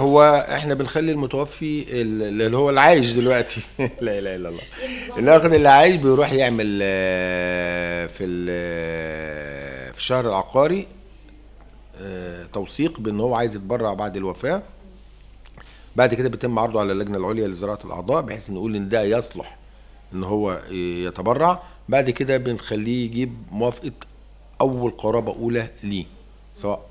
هو احنا بنخلي المتوفي اللي هو العايش دلوقتي لا اله الا الله الاخر اللي عايش بيروح يعمل آه، في ال- في الشهر العقاري آه، توثيق بان هو عايز يتبرع بعد الوفاه بعد كده بيتم عرضه على اللجنه العليا لزراعه الاعضاء بحيث نقول ان ده يصلح ان هو يتبرع بعد كده بنخليه يجيب موافقه اول قرابه اولى ليه سواء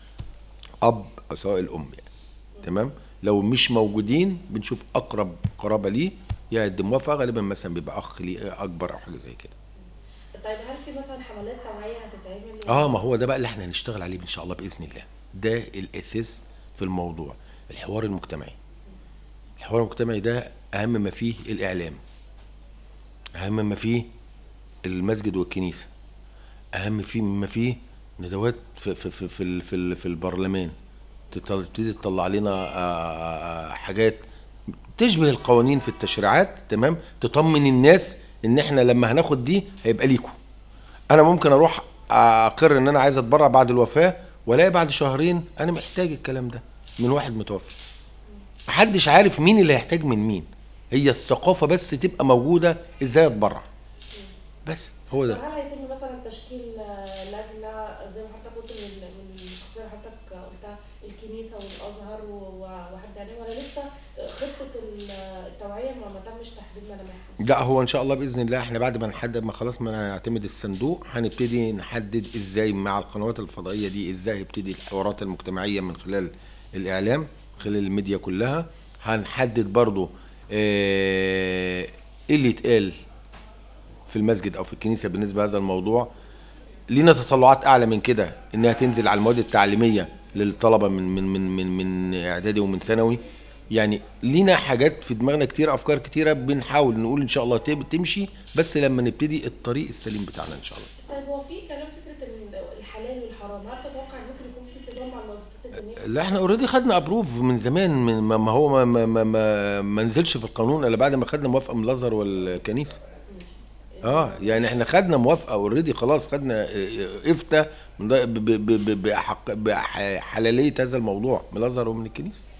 اب او سواء الام يعني تمام لو مش موجودين بنشوف اقرب قرابه ليه يقدم موافقه غالبا مثلا بيبقى اخ ليه اكبر او حاجه زي كده طيب هل في مثلا حملات توعيه هتتعمل اه ما هو ده بقى اللي احنا هنشتغل عليه ان شاء الله باذن الله ده الاساس في الموضوع الحوار المجتمعي الحوار المجتمعي ده اهم ما فيه الاعلام اهم ما فيه المسجد والكنيسه اهم فيه ما فيه ندوات في في في في, ال- في, ال- في البرلمان تطل- تبتدي تطلع لنا آه، آه، حاجات تشبه القوانين في التشريعات تمام تطمن الناس ان احنا لما هناخد دي هيبقى ليكم انا ممكن اروح اقر ان انا عايز اتبرع بعد الوفاه والاقي بعد شهرين انا محتاج الكلام ده من واحد متوفي محدش عارف مين اللي هيحتاج من مين هي الثقافه بس تبقى موجوده ازاي اتبرع بس هو طب ده هل هيتم مثلا تشكيل آه، لجنه زي ما حضرتك قلت من من الشخصيه اللي حضرتك قلتها الكنيسه والازهر و- و- وحد تاني ولا لسه خطه ال- التوعيه ما ما تمش تحديد ملامحها؟ لا هو ان شاء الله باذن الله احنا بعد ما نحدد ما خلاص ما نعتمد الصندوق هنبتدي نحدد ازاي مع القنوات الفضائيه دي ازاي يبتدي الحوارات المجتمعيه من خلال الاعلام خلال الميديا كلها هنحدد برضو آه، ايه اللي يتقال في المسجد او في الكنيسه بالنسبه لهذا الموضوع لينا تطلعات اعلى من كده انها تنزل على المواد التعليميه للطلبه من من من من, من اعدادي ومن ثانوي يعني لينا حاجات في دماغنا كتير افكار كتيره بنحاول نقول ان شاء الله تب- تمشي بس لما نبتدي الطريق السليم بتاعنا ان شاء الله طيب هو في كلام فكره ان الحلال والحرام هل تتوقع ان ممكن يكون في صدام مع المؤسسات الدينيه؟ لا احنا اوريدي خدنا ابروف من زمان من ما ما هو ما ما ما, ما, ما نزلش في القانون الا بعد ما خدنا موافقه من الازهر والكنيسه اه يعني احنا خدنا موافقه اوريدي خلاص خدنا اه، اه، افتى من ده- ب- ب- ب- بأحق- بحلاليه هذا الموضوع من الازهر ومن الكنيسه